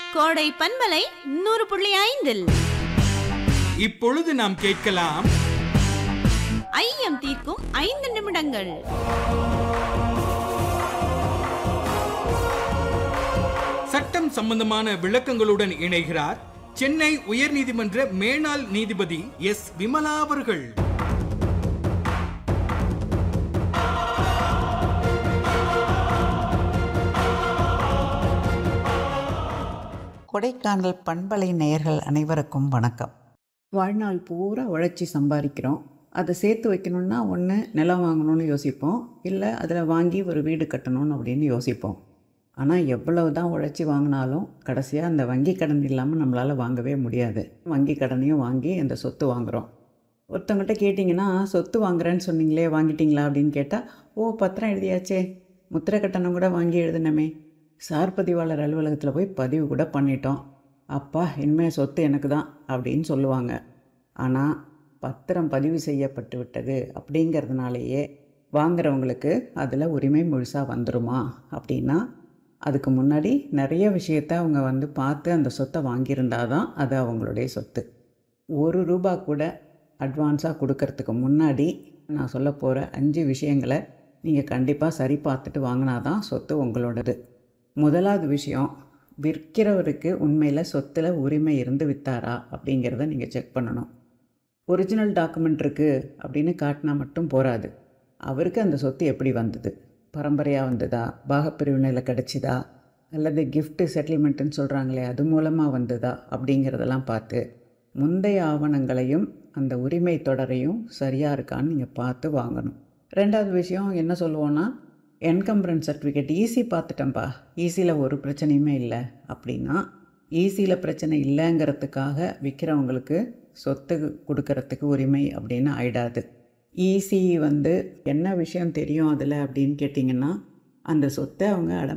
கோடை பன்மலை நூறு புள்ளி ஐந்தில் இப்பொழுது நாம் கேட்கலாம் ஐயம் தீர்க்கும் ஐந்து நிமிடங்கள் சட்டம் சம்பந்தமான விளக்கங்களுடன் இணைகிறார் சென்னை உயர்நீதிமன்ற மேனாள் நீதிபதி எஸ் விமலா அவர்கள் கொடைக்கானல் பண்பலை நேயர்கள் அனைவருக்கும் வணக்கம் வாழ்நாள் பூரா உழைச்சி சம்பாதிக்கிறோம் அதை சேர்த்து வைக்கணும்னா ஒன்று நிலம் வாங்கணும்னு யோசிப்போம் இல்லை அதில் வாங்கி ஒரு வீடு கட்டணும்னு அப்படின்னு யோசிப்போம் ஆனால் எவ்வளவு தான் உழைச்சி வாங்கினாலும் கடைசியாக அந்த வங்கி கடன் இல்லாமல் நம்மளால் வாங்கவே முடியாது வங்கி கடனையும் வாங்கி அந்த சொத்து வாங்குகிறோம் ஒருத்தவங்கள்ட்ட கேட்டிங்கன்னா சொத்து வாங்குறேன்னு சொன்னீங்களே வாங்கிட்டீங்களா அப்படின்னு கேட்டால் ஓ பத்திரம் எழுதியாச்சே முத்திரை கட்டணம் கூட வாங்கி எழுதினமே சார் பதிவாளர் அலுவலகத்தில் போய் பதிவு கூட பண்ணிட்டோம் அப்பா இனிமேல் சொத்து எனக்கு தான் அப்படின்னு சொல்லுவாங்க ஆனால் பத்திரம் பதிவு செய்யப்பட்டு விட்டது அப்படிங்கிறதுனாலேயே வாங்குறவங்களுக்கு அதில் உரிமை முழுசாக வந்துருமா அப்படின்னா அதுக்கு முன்னாடி நிறைய விஷயத்த அவங்க வந்து பார்த்து அந்த சொத்தை வாங்கியிருந்தால் தான் அது அவங்களுடைய சொத்து ஒரு ரூபா கூட அட்வான்ஸாக கொடுக்கறதுக்கு முன்னாடி நான் சொல்ல போகிற அஞ்சு விஷயங்களை நீங்கள் கண்டிப்பாக சரி பார்த்துட்டு வாங்கினா தான் சொத்து உங்களோடது முதலாவது விஷயம் விற்கிறவருக்கு உண்மையில் சொத்தில் உரிமை இருந்து வித்தாரா அப்படிங்கிறத நீங்கள் செக் பண்ணணும் ஒரிஜினல் டாக்குமெண்ட் இருக்குது அப்படின்னு காட்டினா மட்டும் போராது அவருக்கு அந்த சொத்து எப்படி வந்தது பரம்பரையாக வந்ததா பாகப்பிரிவினையில் கிடச்சிதா அல்லது gift செட்டில்மெண்ட்டுன்னு சொல்கிறாங்களே அது மூலமாக வந்ததா அப்படிங்கிறதெல்லாம் பார்த்து முந்தைய ஆவணங்களையும் அந்த உரிமை தொடரையும் சரியாக இருக்கான்னு நீங்கள் பார்த்து வாங்கணும் ரெண்டாவது விஷயம் என்ன சொல்லுவோன்னா என்கம்பரன்ஸ் சர்டிஃபிகேட் ஈஸி பார்த்துட்டேன்ப்பா ஈஸியில் ஒரு பிரச்சனையுமே இல்லை அப்படின்னா ஈஸியில் பிரச்சனை இல்லைங்கிறதுக்காக விற்கிறவங்களுக்கு சொத்து கொடுக்கறதுக்கு உரிமை அப்படின்னு ஆயிடாது ஈஸி வந்து என்ன விஷயம் தெரியும் அதில் அப்படின்னு கேட்டிங்கன்னா அந்த சொத்தை அவங்க அடமான